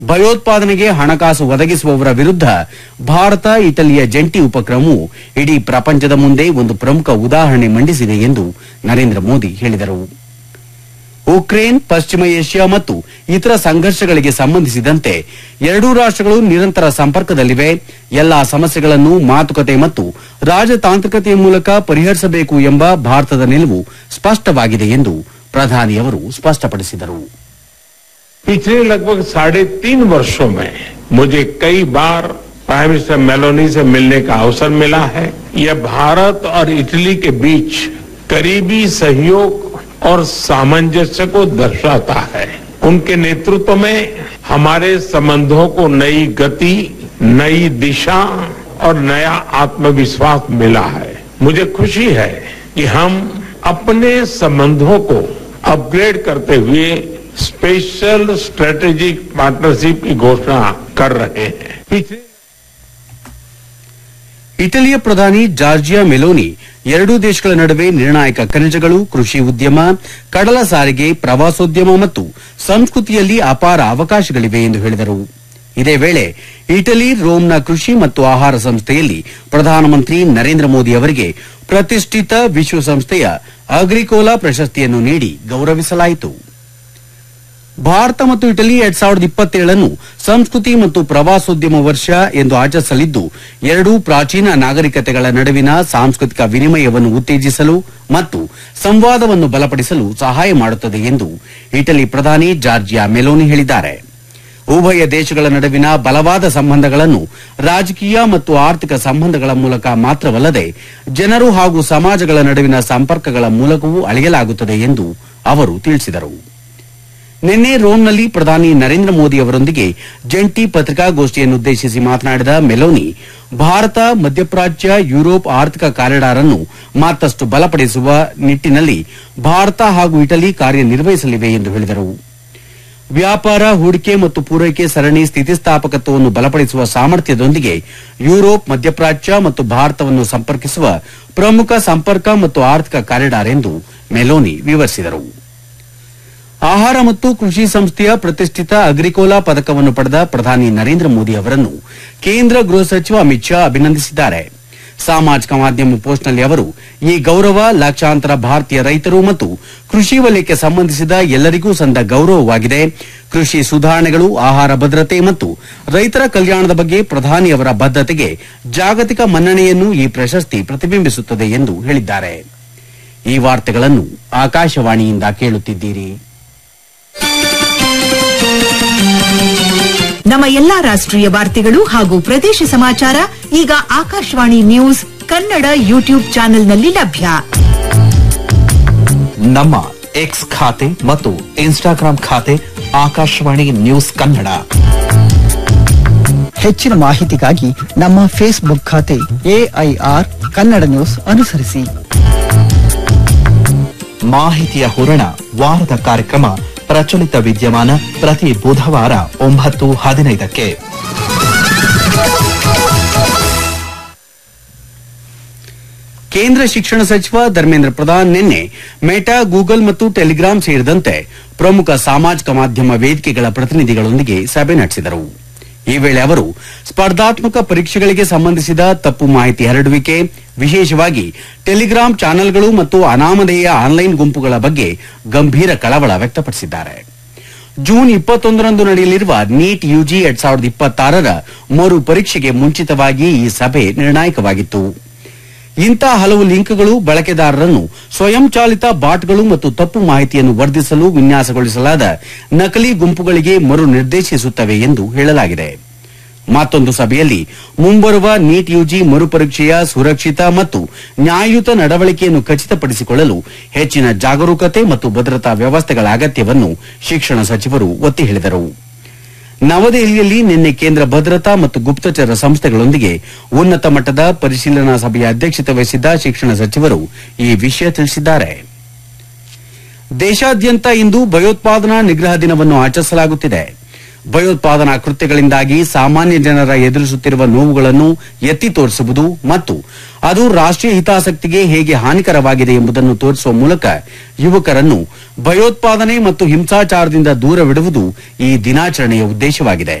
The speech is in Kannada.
ಭಯೋತ್ಪಾದನೆಗೆ ಹಣಕಾಸು ಒದಗಿಸುವವರ ವಿರುದ್ಧ ಭಾರತ ಇಟಲಿಯ ಜಂಟಿ ಉಪಕ್ರಮವು ಇಡೀ ಪ್ರಪಂಚದ ಮುಂದೆ ಒಂದು ಪ್ರಮುಖ ಉದಾಹರಣೆ ಮಂಡಿಸಿದೆ ಎಂದು ನರೇಂದ್ರ ಮೋದಿ ಹೇಳಿದರು ಉಕ್ರೇನ್ ಪಶ್ಚಿಮ ಏಷ್ಯಾ ಮತ್ತು ಇತರ ಸಂಘರ್ಷಗಳಿಗೆ ಸಂಬಂಧಿಸಿದಂತೆ ಎರಡೂ ರಾಷ್ಟಗಳು ನಿರಂತರ ಸಂಪರ್ಕದಲ್ಲಿವೆ ಎಲ್ಲಾ ಸಮಸ್ಯೆಗಳನ್ನು ಮಾತುಕತೆ ಮತ್ತು ರಾಜತಾಂತ್ರಿಕತೆಯ ಮೂಲಕ ಪರಿಹರಿಸಬೇಕು ಎಂಬ ಭಾರತದ ನಿಲುವು ಸ್ಪಷ್ಟವಾಗಿದೆ ಎಂದು ಪ್ರಧಾನಿಯವರು ಸ್ಪಷ್ಟಪಡಿಸಿದರು पिछले लगभग साढ़े तीन वर्षों में मुझे कई बार प्राइम मिनिस्टर मेलोनी से मिलने का अवसर मिला है यह भारत और इटली के बीच करीबी सहयोग और सामंजस्य को दर्शाता है उनके नेतृत्व में हमारे संबंधों को नई गति नई दिशा और नया आत्मविश्वास मिला है मुझे खुशी है कि हम अपने संबंधों को अपग्रेड करते हुए स्पेशल स्ट्रेटेजिक पार्टनरशिप की घोषणा कर रहे हैं पिछले ಇಟಲಿಯ ಪ್ರಧಾನಿ ಜಾರ್ಜಿಯಾ ಮೆಲೋನಿ ಎರಡೂ ದೇಶಗಳ ನಡುವೆ ನಿರ್ಣಾಯಕ ಖನಿಜಗಳು ಕೃಷಿ ಉದ್ಯಮ ಕಡಲ ಸಾರಿಗೆ ಪ್ರವಾಸೋದ್ಯಮ ಮತ್ತು ಸಂಸ್ಕೃತಿಯಲ್ಲಿ ಅಪಾರ ಅವಕಾಶಗಳಿವೆ ಎಂದು ಹೇಳಿದರು ಇದೇ ವೇಳೆ ಇಟಲಿ ರೋಮ್ನ ಕೃಷಿ ಮತ್ತು ಆಹಾರ ಸಂಸ್ಥೆಯಲ್ಲಿ ಪ್ರಧಾನಮಂತ್ರಿ ನರೇಂದ್ರ ಮೋದಿ ಅವರಿಗೆ ಪ್ರತಿಷ್ಠಿತ ವಿಶ್ವಸಂಸ್ಥೆಯ ಅಗ್ರಿಕೋಲಾ ಪ್ರಶಸ್ತಿಯನ್ನು ನೀಡಿ ಗೌರವಿಸಲಾಯಿತು ಭಾರತ ಮತ್ತು ಇಟಲಿ ಎರಡ್ ಸಾವಿರದ ಇಪ್ಪತ್ತೇಳನ್ನು ಸಂಸ್ಕೃತಿ ಮತ್ತು ಪ್ರವಾಸೋದ್ಯಮ ವರ್ಷ ಎಂದು ಆಚರಿಸಲಿದ್ದು ಎರಡೂ ಪ್ರಾಚೀನ ನಾಗರಿಕತೆಗಳ ನಡುವಿನ ಸಾಂಸ್ಕೃತಿಕ ವಿನಿಮಯವನ್ನು ಉತ್ತೇಜಿಸಲು ಮತ್ತು ಸಂವಾದವನ್ನು ಬಲಪಡಿಸಲು ಸಹಾಯ ಮಾಡುತ್ತದೆ ಎಂದು ಇಟಲಿ ಪ್ರಧಾನಿ ಜಾರ್ಜಿಯಾ ಮೆಲೋನಿ ಹೇಳಿದ್ದಾರೆ ಉಭಯ ದೇಶಗಳ ನಡುವಿನ ಬಲವಾದ ಸಂಬಂಧಗಳನ್ನು ರಾಜಕೀಯ ಮತ್ತು ಆರ್ಥಿಕ ಸಂಬಂಧಗಳ ಮೂಲಕ ಮಾತ್ರವಲ್ಲದೆ ಜನರು ಹಾಗೂ ಸಮಾಜಗಳ ನಡುವಿನ ಸಂಪರ್ಕಗಳ ಮೂಲಕವೂ ಅಳೆಯಲಾಗುತ್ತದೆ ಎಂದು ಅವರು ತಿಳಿಸಿದರು ನಿನ್ನೆ ರೋಮ್ನಲ್ಲಿ ಪ್ರಧಾನಿ ನರೇಂದ್ರ ಮೋದಿ ಅವರೊಂದಿಗೆ ಜಂಟಿ ಪತ್ರಿಕಾಗೋಷ್ಠಿಯನ್ನುದ್ದೇಶಿಸಿ ಮಾತನಾಡಿದ ಮೆಲೋನಿ ಭಾರತ ಮಧ್ಯಪ್ರಾಚ್ಯ ಯುರೋಪ್ ಆರ್ಥಿಕ ಕಾರಿಡಾರ್ ಅನ್ನು ಮತ್ತಷ್ಟು ಬಲಪಡಿಸುವ ನಿಟ್ಟಿನಲ್ಲಿ ಭಾರತ ಹಾಗೂ ಇಟಲಿ ಕಾರ್ಯನಿರ್ವಹಿಸಲಿವೆ ಎಂದು ಹೇಳಿದರು ವ್ಯಾಪಾರ ಹೂಡಿಕೆ ಮತ್ತು ಪೂರೈಕೆ ಸರಣಿ ಸ್ಥಿತಿಸ್ಥಾಪಕತ್ವವನ್ನು ಬಲಪಡಿಸುವ ಸಾಮರ್ಥ್ಯದೊಂದಿಗೆ ಯುರೋಪ್ ಮಧ್ಯಪ್ರಾಚ್ಯ ಮತ್ತು ಭಾರತವನ್ನು ಸಂಪರ್ಕಿಸುವ ಪ್ರಮುಖ ಸಂಪರ್ಕ ಮತ್ತು ಆರ್ಥಿಕ ಕಾರಿಡಾರ್ ಎಂದು ಮೆಲೋನಿ ವಿವರಿಸಿದರು ಆಹಾರ ಮತ್ತು ಕೃಷಿ ಸಂಸ್ಥೆಯ ಪ್ರತಿಷ್ಠಿತ ಅಗ್ರಿಕೋಲಾ ಪದಕವನ್ನು ಪಡೆದ ಪ್ರಧಾನಿ ನರೇಂದ್ರ ಮೋದಿ ಅವರನ್ನು ಕೇಂದ್ರ ಗೃಹ ಸಚಿವ ಅಮಿತ್ ಶಾ ಅಭಿನಂದಿಸಿದ್ದಾರೆ ಸಾಮಾಜಿಕ ಮಾಧ್ಯಮ ಪೋಸ್ಟ್ನಲ್ಲಿ ಅವರು ಈ ಗೌರವ ಲಕ್ಷಾಂತರ ಭಾರತೀಯ ರೈತರು ಮತ್ತು ಕೃಷಿ ವಲಯಕ್ಕೆ ಸಂಬಂಧಿಸಿದ ಎಲ್ಲರಿಗೂ ಸಂದ ಗೌರವವಾಗಿದೆ ಕೃಷಿ ಸುಧಾರಣೆಗಳು ಆಹಾರ ಭದ್ರತೆ ಮತ್ತು ರೈತರ ಕಲ್ಯಾಣದ ಬಗ್ಗೆ ಪ್ರಧಾನಿಯವರ ಬದ್ದತೆಗೆ ಜಾಗತಿಕ ಮನ್ನಣೆಯನ್ನು ಈ ಪ್ರಶಸ್ತಿ ಪ್ರತಿಬಿಂಬಿಸುತ್ತದೆ ಎಂದು ಹೇಳಿದ್ದಾರೆ ಈ ವಾರ್ತೆಗಳನ್ನು ಆಕಾಶವಾಣಿಯಿಂದ ಕೇಳುತ್ತಿದ್ದೀರಿ ನಮ್ಮ ಎಲ್ಲಾ ರಾಷ್ಟ್ರೀಯ ವಾರ್ತೆಗಳು ಹಾಗೂ ಪ್ರದೇಶ ಸಮಾಚಾರ ಈಗ ಆಕಾಶವಾಣಿ ನ್ಯೂಸ್ ಕನ್ನಡ ಯೂಟ್ಯೂಬ್ ಚಾನೆಲ್ನಲ್ಲಿ ಲಭ್ಯ ನಮ್ಮ ಎಕ್ಸ್ ಖಾತೆ ಮತ್ತು ಇನ್ಸ್ಟಾಗ್ರಾಂ ಖಾತೆ ಆಕಾಶವಾಣಿ ನ್ಯೂಸ್ ಕನ್ನಡ ಹೆಚ್ಚಿನ ಮಾಹಿತಿಗಾಗಿ ನಮ್ಮ ಫೇಸ್ಬುಕ್ ಖಾತೆ ಎಐಆರ್ ಕನ್ನಡ ನ್ಯೂಸ್ ಅನುಸರಿಸಿ ಮಾಹಿತಿಯ ಹೂರಣ ವಾರದ ಕಾರ್ಯಕ್ರಮ ಪ್ರಚಲಿತ ವಿದ್ಯಮಾನ ಪ್ರತಿ ಬುಧವಾರ ಒಂಬತ್ತು ಹದಿನೈದಕ್ಕೆ ಕೇಂದ್ರ ಶಿಕ್ಷಣ ಸಚಿವ ಧರ್ಮೇಂದ್ರ ಪ್ರಧಾನ್ ನಿನ್ನೆ ಮೆಟಾ ಗೂಗಲ್ ಮತ್ತು ಟೆಲಿಗ್ರಾಮ್ ಸೇರಿದಂತೆ ಪ್ರಮುಖ ಸಾಮಾಜಿಕ ಮಾಧ್ಯಮ ವೇದಿಕೆಗಳ ಪ್ರತಿನಿಧಿಗಳೊಂದಿಗೆ ಸಭೆ ನಡೆಸಿದರು ಈ ವೇಳೆ ಅವರು ಸ್ಪರ್ಧಾತ್ಮಕ ಪರೀಕ್ಷೆಗಳಿಗೆ ಸಂಬಂಧಿಸಿದ ತಪ್ಪು ಮಾಹಿತಿ ಹರಡುವಿಕೆ ವಿಶೇಷವಾಗಿ ಟೆಲಿಗ್ರಾಮ್ ಚಾನೆಲ್ಗಳು ಮತ್ತು ಅನಾಮಧೇಯ ಆನ್ಲೈನ್ ಗುಂಪುಗಳ ಬಗ್ಗೆ ಗಂಭೀರ ಕಳವಳ ವ್ಯಕ್ತಪಡಿಸಿದ್ದಾರೆ ಜೂನ್ ಇಪ್ಪತ್ತೊಂದರಂದು ನಡೆಯಲಿರುವ ನೀಟ್ ಯುಜಿ ಎರಡ್ ಸಾವಿರದ ಇಪ್ಪತ್ತಾರರ ಮರು ಪರೀಕ್ಷೆಗೆ ಮುಂಚಿತವಾಗಿ ಈ ಸಭೆ ನಿರ್ಣಾಯಕವಾಗಿತ್ತು ಇಂಥ ಹಲವು ಲಿಂಕ್ಗಳು ಬಳಕೆದಾರರನ್ನು ಸ್ವಯಂಚಾಲಿತ ಬಾಟ್ಗಳು ಮತ್ತು ತಪ್ಪು ಮಾಹಿತಿಯನ್ನು ವರ್ಧಿಸಲು ವಿನ್ಯಾಸಗೊಳಿಸಲಾದ ನಕಲಿ ಗುಂಪುಗಳಿಗೆ ಮರು ನಿರ್ದೇಶಿಸುತ್ತವೆ ಎಂದು ಹೇಳಲಾಗಿದೆ ಮತ್ತೊಂದು ಸಭೆಯಲ್ಲಿ ಮುಂಬರುವ ನೀಟ್ ಯುಜಿ ಮರುಪರೀಕ್ಷೆಯ ಸುರಕ್ಷಿತ ಮತ್ತು ನ್ಯಾಯಯುತ ನಡವಳಿಕೆಯನ್ನು ಖಚಿತಪಡಿಸಿಕೊಳ್ಳಲು ಹೆಚ್ಚಿನ ಜಾಗರೂಕತೆ ಮತ್ತು ಭದ್ರತಾ ವ್ಯವಸ್ಥೆಗಳ ಅಗತ್ಯವನ್ನು ಶಿಕ್ಷಣ ಸಚಿವರು ಒತ್ತಿ ಹೇಳಿದರು ನವದೆಹಲಿಯಲ್ಲಿ ನಿನ್ನೆ ಕೇಂದ್ರ ಭದ್ರತಾ ಮತ್ತು ಗುಪ್ತಚರ ಸಂಸ್ಥೆಗಳೊಂದಿಗೆ ಉನ್ನತ ಮಟ್ಟದ ಪರಿಶೀಲನಾ ಸಭೆಯ ಅಧ್ಯಕ್ಷತೆ ವಹಿಸಿದ್ದ ಶಿಕ್ಷಣ ಸಚಿವರು ಈ ವಿಷಯ ತಿಳಿಸಿದ್ದಾರೆ ದೇಶಾದ್ಯಂತ ಇಂದು ಭಯೋತ್ಪಾದನಾ ನಿಗ್ರಹ ದಿನವನ್ನು ಆಚರಿಸಲಾಗುತ್ತಿದೆ ಭಯೋತ್ಪಾದನಾ ಕೃತ್ಯಗಳಿಂದಾಗಿ ಸಾಮಾನ್ಯ ಜನರ ಎದುರಿಸುತ್ತಿರುವ ನೋವುಗಳನ್ನು ಎತ್ತಿ ತೋರಿಸುವುದು ಮತ್ತು ಅದು ರಾಷ್ಟೀಯ ಹಿತಾಸಕ್ತಿಗೆ ಹೇಗೆ ಹಾನಿಕರವಾಗಿದೆ ಎಂಬುದನ್ನು ತೋರಿಸುವ ಮೂಲಕ ಯುವಕರನ್ನು ಭಯೋತ್ಪಾದನೆ ಮತ್ತು ಹಿಂಸಾಚಾರದಿಂದ ದೂರವಿಡುವುದು ಈ ದಿನಾಚರಣೆಯ ಉದ್ದೇಶವಾಗಿದೆ